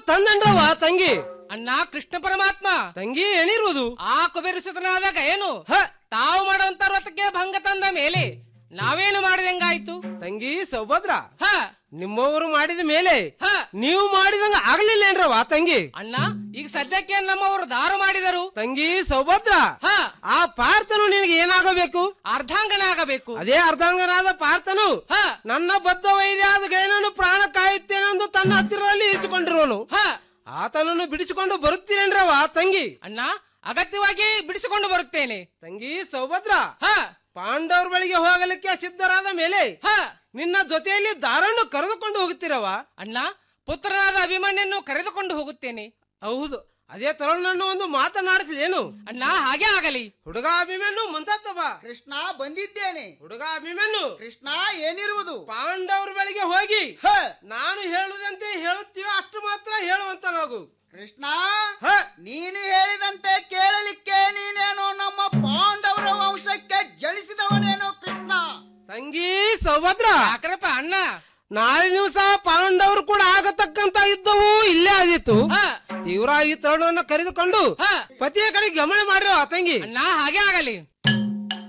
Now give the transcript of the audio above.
ತಂದಂಡ್ರವ ತಂಗಿ ಅಣ್ಣ ಕೃಷ್ಣ ಪರಮಾತ್ಮ ತಂಗಿ ಏನಿರುವುದು ಆ ಕುಬೇರಿಸುತನಾದಾಗ ಏನು ಹ ತಾವು ಮಾಡುವಂತ ವ್ರತಕ್ಕೆ ಭಂಗ ತಂದ ಮೇಲೆ ನಾವೇನು ಮಾಡಿದಂಗಾಯ್ತು ತಂಗಿ ಸೌಭದ್ರ ಹ ನಿಮ್ಮವರು ಮಾಡಿದ ಮೇಲೆ ಹ ನೀವು ಮಾಡಿದಂಗ ಆಗ್ಲಿಲ್ಲೇನ್ರವ ತಂಗಿ ಅಣ್ಣ ಈಗ ಸದ್ಯಕ್ಕೆ ನಮ್ಮವರು ದಾರು ಮಾಡಿದರು ತಂಗಿ ಸೌಭದ್ರ ಹ ಆ ಪಾರ್ಥನು ನಿನಗೆ ಏನಾಗಬೇಕು ಅರ್ಧಾಂಗನ ಆಗಬೇಕು ಅದೇ ಅರ್ಧಾಂಗನಾದ ಪಾರ್ಥನು ಹ ನನ್ನ ಬದ್ಧ ವೈರ್ಯಾದ ಗೈನನ್ನು ಪ್ರಾಣ ಕಾಯುತ್ತೇನೆಂದು ತನ್ನ ಹತ್ತಿರದಲ್ಲಿ ಇರಿಸಿಕೊಂಡಿರುವನು ಹ ಆತನನ್ನು ಬಿಡಿಸಿಕೊಂಡು ಬರುತ್ತೀರೇನ್ರವ ತಂಗಿ ಅಣ್ಣ ಅಗತ್ಯವಾಗಿ ಬಿಡಿಸಿಕೊಂಡು ಬರುತ್ತೇನೆ ತಂಗಿ ಸೌಭದ್ರ ಹ ಪಾಂಡವರ ಬಳಿಗೆ ಹೋಗಲಿಕ್ಕೆ ಸಿದ್ಧರಾದ ಮೇಲೆ ಹ ನಿನ್ನ ಜೊತೆಯಲ್ಲಿ ದಾರನ್ನು ಕರೆದುಕೊಂಡು ಹೋಗುತ್ತೀರವ ಅಣ್ಣ ಪುತ್ರನಾದ ಅಭಿಮನ್ಯನ್ನು ಕರೆದುಕೊಂಡು ಹೋಗುತ್ತೇನೆ ಹೌದು ಅದೇ ತರುಣನ್ನು ಒಂದು ಮಾತನಾಡಿಸ್ಲೇನು ಅಣ್ಣ ಹಾಗೆ ಆಗಲಿ ಹುಡುಗ ಅಭಿಮನ್ಯು ಮುಂತಾತ ಬಾ ಕೃಷ್ಣ ಬಂದಿದ್ದೇನೆ ಹುಡುಗ ಅಭಿಮನ್ಯು ಕೃಷ್ಣ ಏನಿರುವುದು ಪಾಂಡವರ ಬಳಿಗೆ ಹೋಗಿ ಹ ನಾನು ಹೇಳುದಂತೆ ಹೇಳುತ್ತೀಯೋ ಅಷ್ಟು ಮಾತ್ರ ಹೇಳುವಂತ ನಾವು ಕೃಷ್ಣ ಹ ನೀನು ಹೇಳಿದಂತೆ ಕೇಳಲಿಕ್ಕೆ ನೀನೇನೋ ನಮ್ಮ ಪಾಂಡವರ ವಂಶಕ್ಕೆ ಜನಿಸಿದವನೇನೋ ಕೃಷ್ಣ ತಂಗಿ ಸೌಭದ್ರ ಯಾಕ್ರಪ್ಪ ಅಣ್ಣ ನಾಳೆ ದಿವಸ ಪಾಂಡವರು ಕೂಡ ಆಗತಕ್ಕಂತ ಇದ್ದವು ಇಲ್ಲೇ ಆದಿತ್ತು ಹ ತೀವ್ರ ಈ ತರುಣವನ್ನು ಕರೆದುಕೊಂಡು ಹ ಪತಿಯ ಕಡೆ ಗಮನ ಮಾಡಿರೋ ತಂಗಿ ಅಣ್ಣ ಹಾಗೆ ಆಗಲಿ